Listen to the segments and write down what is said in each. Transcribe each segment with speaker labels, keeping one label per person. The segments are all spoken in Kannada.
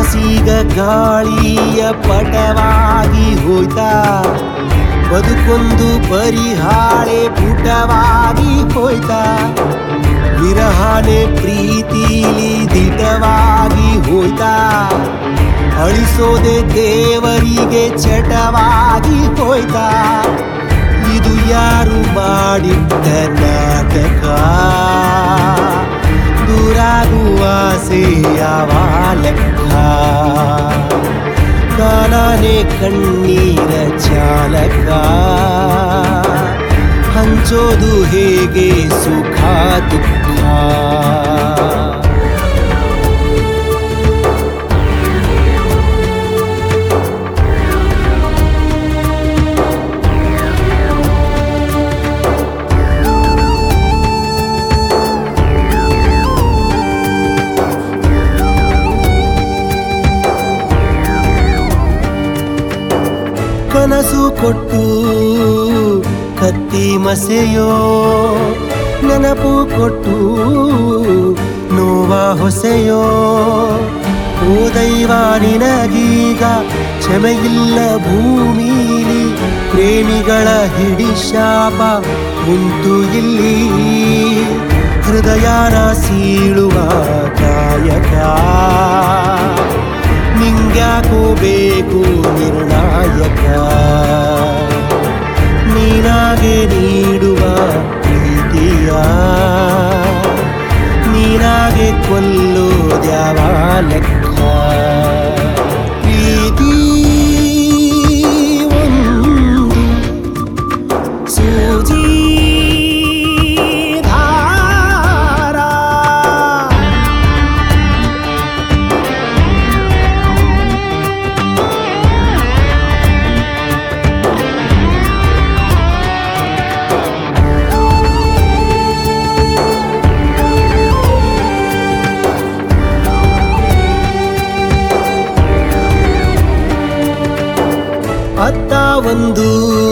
Speaker 1: ಮನಸ್ಸೀಗ ಗಾಳಿಯ ಪಟವಾಗಿ ಹೋಯ್ತಾ ಬದುಕೊಂದು ಪರಿಹಾಳೆ ಪುಟವಾಗಿ ಹೋಯ್ತಾ ವಿರಹಾನೆ ಪ್ರೀತಿಲಿ ದಿಟವಾಗಿ ಹೋಯ್ತಾ ಅಳಿಸೋದೆ ದೇವರಿಗೆ ಚಟವಾಗಿ ಹೋಯ್ತಾ ಇದು ಯಾರು ಮಾಡಿಟ್ಟ ನಾಟಕ ದೂರಾಗುವ ಯಾವ ಲೆಕ್ಕ ಕಾಲಾನೆ ಕಣ್ಣೀರ ಚಾಲಕ ಹಂಚೋದು ಹೇಗೆ ಸುಖ ದುಃಖ ಕನಸು ಕೊಟ್ಟು ಕತ್ತಿ ಮಸೆಯೋ ನೆನಪು ಕೊಟ್ಟು ನೋವ ಹೊಸೆಯೋ ಓ ದೈವ ನಿನಗೀಗ ಕ್ಷಮೆಯಿಲ್ಲ ಭೂಮಿಲಿ ಪ್ರೇಮಿಗಳ ಹಿಡಿ ಶಾಪ ಉಂಟು ಇಲ್ಲಿ ಹೃದಯನ ಸೀಳುವ ಕಾಯಕ ನಿಂಗ್ಯಾಕೋ ಬೇಕು ನಿರ್ಣಾಯಕ ನೀನಾಗೆ ನೀಡುವ ಪ್ರೀತಿಯ ನೀನಾಗೆ ಕೊಲ್ಲೋದ್ಯಾವ ಲೆಕ್ಕ ಪ್ರೀತಿ ಒಂದು ಸೂಜಿ ಧಾರ ಅತ್ತ ಒಂದು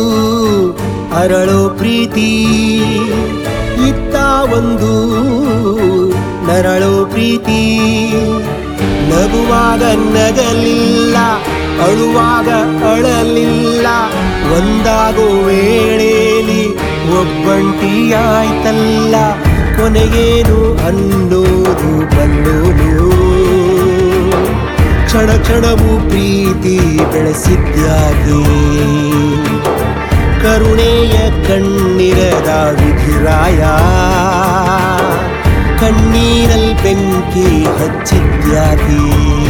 Speaker 1: ಅರಳೋ ಪ್ರೀತಿ ಇತ್ತ ಒಂದು ನರಳೋ ಪ್ರೀತಿ ನಗುವಾಗ ನಗಲಿಲ್ಲ ಅಳುವಾಗ ಅಳಲಿಲ್ಲ ಒಂದಾಗೋ ವೇಳೆಯಲ್ಲಿ ಒಬ್ಬಂಟಿಯಾಯ್ತಲ್ಲ ಕೊನೆಗೇನು ಅನ್ನೋದು ಬಲ್ಲೋನು ಕ್ಷಣ ಕ್ಷಣವೂ ಪ್ರೀತಿ ಬೆಳೆಸಿದ್ಯಾಗೆ ಕರುಣೆಯ ಕಣ್ಣಿರದ ವಿಧಿರಾಯ ಕಣ್ಣೀರಲ್ಲಿ ಬೆಂಕಿ ಹಚ್ಚಿದ್ಯಾಗೆ